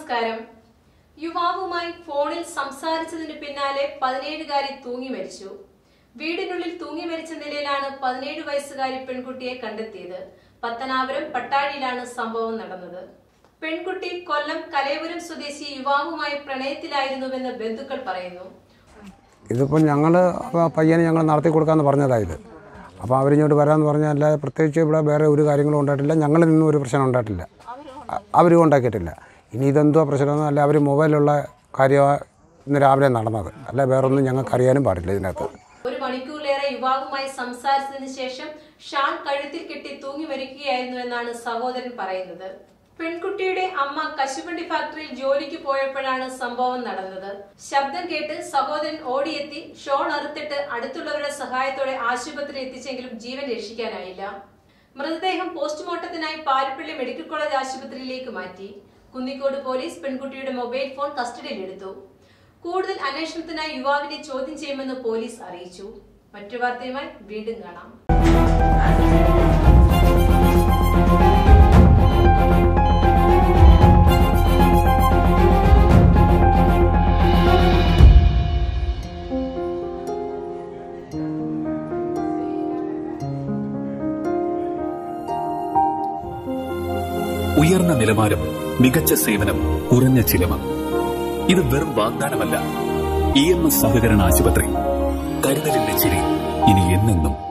നമസ്കാരം യുവാവുമായി ഫോണിൽ സംസാരിച്ചതിന് പിന്നാലെ പതിനേഴുകാരി തൂങ്ങി മരിച്ചു വീടിനുള്ളിൽ തൂങ്ങി മരിച്ച നിലയിലാണ് പതിനേഴ് വയസ്സുകാരി പെൺകുട്ടിയെ കണ്ടെത്തിയത് പത്തനാപുരം പട്ടാഴിയിലാണ് സംഭവം നടന്നത് പെൺകുട്ടി കൊല്ലം കലയപുരം സ്വദേശി യുവാവുമായി പ്രണയത്തിലായിരുന്നുവെന്ന് ബന്ധുക്കൾ പറയുന്നു ഇതിപ്പോൾ ഞങ്ങൾ പയ്യനെ ഞങ്ങൾ നടത്തി കൊടുക്കാമെന്ന് പറഞ്ഞതായത് അപ്പോൾ അവരിങ്ങോട്ട് വരാമെന്ന് പറഞ്ഞാൽ അല്ലാതെ പ്രത്യേകിച്ച് ഇവിടെ വേറെ ഒരു കാര്യങ്ങളും ഉണ്ടായിട്ടില്ല ഞങ്ങളിൽ നിന്നും ഒരു പ്രശ്നം ഉണ്ടായിട്ടില്ല അ- അവരും ഉണ്ടാക്കിയിട്ടില്ല ഇനി ഇതെന്തോ പ്രശ്നമൊന്നും അല്ല അവർ മൊബൈലുള്ള കാര്യമാണ് ഇന്ന് രാവിലെ നടന്നത് അല്ല വേറൊന്നും ഞങ്ങൾക്ക് അറിയാനും പാടില്ല ഇതിനകത്ത് ഒരു മണിക്കൂറിലേറെ യുവാവുമായി സംസാരിച്ചതിന് ശേഷം ഷാൻ കഴുത്തിൽ കെട്ടി തൂങ്ങി മരിക്കുകയായിരുന്നു എന്നാണ് സഹോദരൻ പറയുന്നത് പെൺകുട്ടിയുടെ അമ്മ കശുവണ്ടി ഫാക്ടറിയിൽ ജോലിക്ക് പോയപ്പോഴാണ് സംഭവം നടന്നത് ശബ്ദം കേട്ട് സഹോദരൻ ഓടിയെത്തി ഷോൺ അറുത്തിട്ട് അടുത്തുള്ളവരുടെ സഹായത്തോടെ ആശുപത്രിയിൽ എത്തിച്ചെങ്കിലും ജീവൻ രക്ഷിക്കാനായില്ല മൃതദേഹം പോസ്റ്റ്മോർട്ടത്തിനായി പാരിപ്പള്ളി മെഡിക്കൽ കോളേജ് ആശുപത്രിയിലേക്ക് മാറ്റി കുന്നിക്കോട് പോലീസ് പെൺകുട്ടിയുടെ മൊബൈൽ ഫോൺ കസ്റ്റഡിയിലെടുത്തു കൂടുതൽ അന്വേഷണത്തിനായി യുവാവിനെ ചോദ്യം ചെയ്യുമെന്ന് പോലീസ് അറിയിച്ചു മറ്റു വാർത്തയുമായി വീണ്ടും കാണാം ഉയർന്ന നിലവാരം മികച്ച സേവനം കുറഞ്ഞ ചിലവ് ഇത് വെറും വാഗ്ദാനമല്ല ഇ എം എസ് സഹകരണ ആശുപത്രി കരുതലിന്റെ ചിരി ഇനി എന്നെന്നും